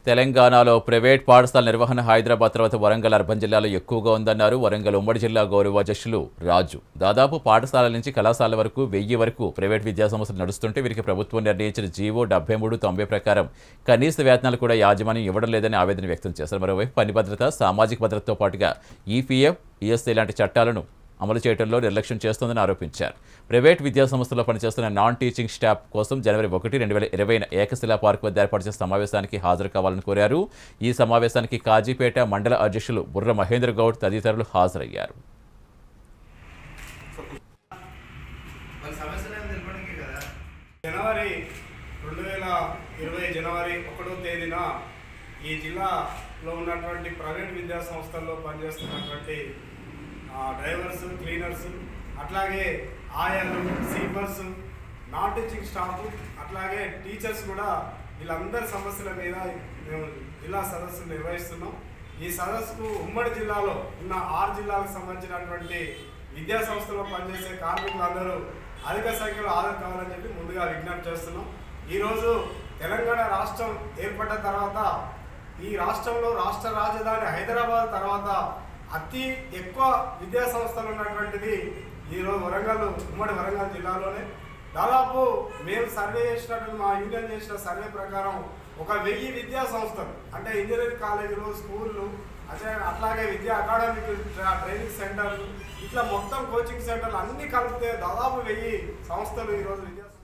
తెలంగాణలో ప్రైవేట్ పాఠశాల నిర్వహణ హైదరాబాద్ తర్వాత వరంగల్ అర్బన్ జిల్లాలో ఎక్కువగా ఉందన్నారు వరంగల్ ఉమ్మడి జిల్లా గౌరవ అధ్యక్షులు రాజు దాదాపు పాఠశాలల నుంచి కళాశాల వరకు వెయ్యి వరకు ప్రైవేట్ విద్యా సంస్థలు నడుస్తుంటే వీరికి ప్రభుత్వం నిర్ణయించిన జీవో డెబ్బై మూడు తొంభై ప్రకారం కనీస వేతనాలు కూడా యాజమాన్యం ఇవ్వడం లేదని ఆవేదన వ్యక్తం చేశారు మరోవైపు పని భద్రత సామాజిక భద్రతతో పాటుగా ఈపీఎఫ్ ఈఎస్ఐ లాంటి చట్టాలను అమలు చేయడంలో నిర్లక్ష్యం చేస్తోందని ఆరోపించారు ప్రైవేట్ విద్యా సంస్థల్లో పనిచేస్తున్న నాన్ టీచింగ్ స్టాఫ్ కోసం జనవరి ఒకటి రెండు వేల ఇరవైన ఏకశిలా పార్క్ వద్ద ఏర్పాటు చేసిన సమావేశానికి హాజరు కావాలని కోరారు ఈ సమావేశానికి కాజీపేట మండల అధ్యక్షులు బుర్ర మహేంద్ర గౌడ్ తదితరులు హాజరయ్యారు వాళ్ళ సమస్యలు ఏమి తెలపడానికి కదా జనవరి రెండు వేల ఇరవై జనవరి ఒకటో తేదీన ఈ జిల్లాలో ఉన్నటువంటి ప్రైవేట్ విద్యా సంస్థల్లో పనిచేస్తున్నటువంటి ఆ, డ్రైవర్స్ క్లీనర్స్ అట్లాగే ఆయాలు సీపర్స్ నాన్ టీచింగ్ స్టాఫ్ అట్లాగే టీచర్స్ కూడా వీళ్ళందరి సమస్యల మీద మేము జిల్లా సదస్సు నిర్వహిస్తున్నాం ఈ సదస్సుకు ఉమ్మడి జిల్లాలో ఉన్న ఆరు జిల్లాలకు సంబంధించినటువంటి విద్యా సంస్థలో పనిచేసే కార్మికులందరూ అధిక సంఖ్యలో హాజరు కావాలని చెప్పి ముందుగా విజ్ఞప్తి చేస్తున్నాం ఈరోజు తెలంగాణ రాష్ట్రం ఏర్పడ్డ తర్వాత ఈ రాష్ట్రంలో రాష్ట్ర రాజధాని హైదరాబాద్ తర్వాత అతి ఎక్కువ విద్యా సంస్థలు ఉన్నటువంటిది ఈరోజు వరంగల్ ఉమ్మడి వరంగల్ జిల్లాలోనే దాదాపు మేము సర్వే చేసినటువంటి మా యూనియన్ చేసిన సర్వే ప్రకారం ఒక వెయ్యి విద్యా సంస్థలు అంటే ఇంజనీరింగ్ కాలేజీలు స్కూళ్ళు అట్లా అట్లాగే విద్యా అకాడమిక్ ట్రా- ట్రైనింగ్ సెంటర్లు ఇట్లా మొత్తం కోచింగ్ సెంటర్లు అన్ని కలిపితే దాదాపు వెయ్యి సంస్థలు ఈరోజు విద్యా